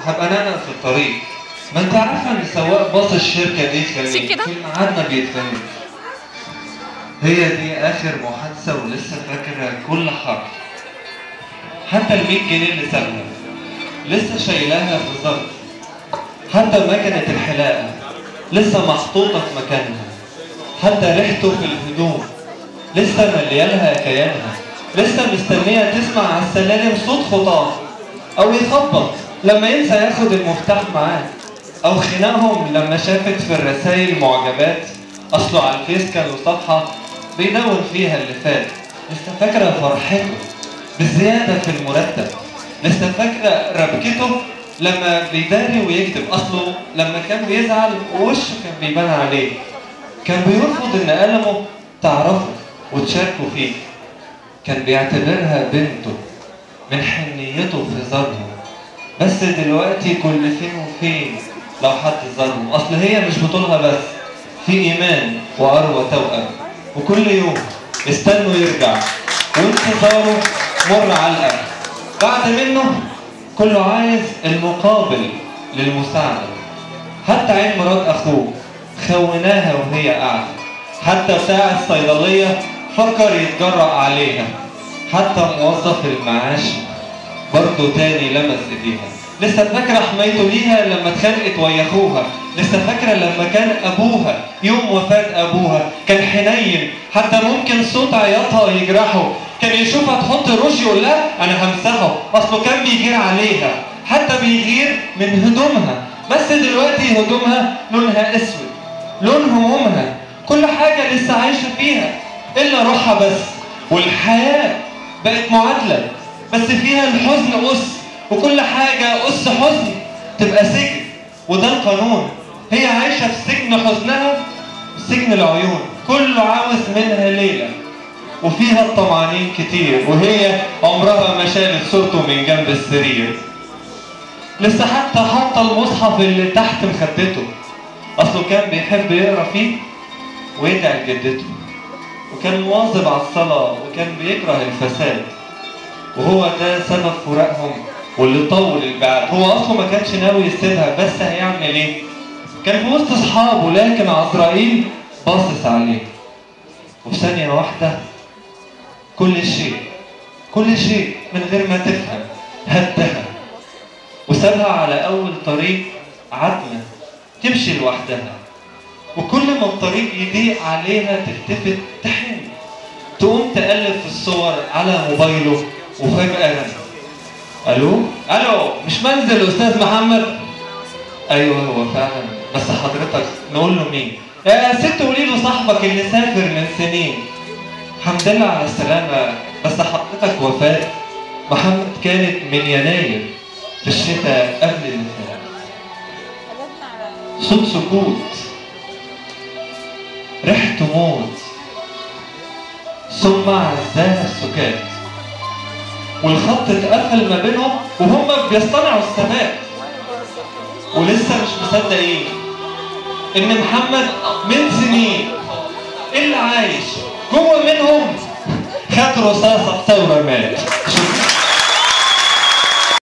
هبقى انا في الطريق ما انت عارفه ان سواق باص الشركه دي كان في كده؟ في ميعادنا بيتخانق هي دي اخر محادثه ولسه فاكره كل حرف حتى ال 100 جنيه اللي سابها لسه شايلاها في ظرف حتى مكنه الحلاقه لسه محطوطه في مكانها حتى ريحته في الهدوم لسه مليالها كيانها لسه مستنيه تسمع على السلالم صوت خطاه او يخبط لما ينسى ياخد المفتاح معاه او خناقهم لما شافت في الرسائل معجبات اصله على الفيس كان له صفحه بيدون فيها اللي فات لسه فاكره فرحته بالزياده في المرتب لسه فاكره ربكته لما بيداري ويكتب اصله لما كان بيزعل وشه كان بيبان عليه كان بيرفض ان قلمه تعرفه وتشاركوا فيه كان بيعتبرها بنته من حنيته في زارهم بس دلوقتي كل فين وفين لو حد زارهم اصل هي مش بطولها بس في ايمان واروى توأم وكل يوم استنوا يرجع وانتظاره مر علقه بعد منه كله عايز المقابل للمساعده حتى عين مرات اخوه خوناها وهي قاعده حتى بتاع الصيدليه فكر يتجرأ عليها حتى موظف المعاش برضه تاني لمس ايديها لسه فاكرة حمايته ليها لما اتخانقت ويا اخوها لسه فاكرة لما كان ابوها يوم وفاة ابوها كان حنين حتى ممكن صوت عياطها يجرحه كان يشوفها تحط روش يقول لها انا همسحه اصله كان بيغير عليها حتى بيغير من هدومها بس دلوقتي هدومها لونها اسود لون همومها كل حاجة لسه عايشة فيها إلا روحها بس والحياة بقت معادلة بس فيها الحزن أس وكل حاجة أس حزن تبقى سجن وده القانون هي عايشة في سجن حزنها سجن العيون كله عاوز منها ليلة وفيها الطمعانين كتير وهي عمرها ما شالت صورته من جنب السرير لسه حتى حاطة المصحف اللي تحت مخدته أصله كان بيحب يقرا فيه ويدعي لجدته وكان مواظب على الصلاة وكان بيكره الفساد وهو ده سبب فراقهم واللي طول البعد هو أصله ما كانش ناوي يسيبها بس هيعمل إيه؟ كان في وسط أصحابه لكن عزرائيل باصص عليه وفي ثانية واحدة كل شيء كل شيء من غير ما تفهم هدها وسابها على أول طريق عتمة تمشي لوحدها وكل ما الطريق يضيق عليها تلتفت تحن تقوم تقلب في الصور على موبايله وفجأة رن ألو؟ ألو مش منزل أستاذ محمد؟ أيوه هو فعلا بس حضرتك نقول له مين؟ يا ست قولي له صاحبك اللي سافر من سنين الحمد لله على السلامة بس حضرتك وفاة محمد كانت من يناير في الشتاء قبل اللي فات صوت سكوت ريحته موت ثم عزاها السكات والخط اتقفل ما بينهم وهم بيصطنعوا الثبات ولسه مش مصدقين ان محمد من سنين اللي عايش جوه منهم خد رصاصه ثوره مات شكرا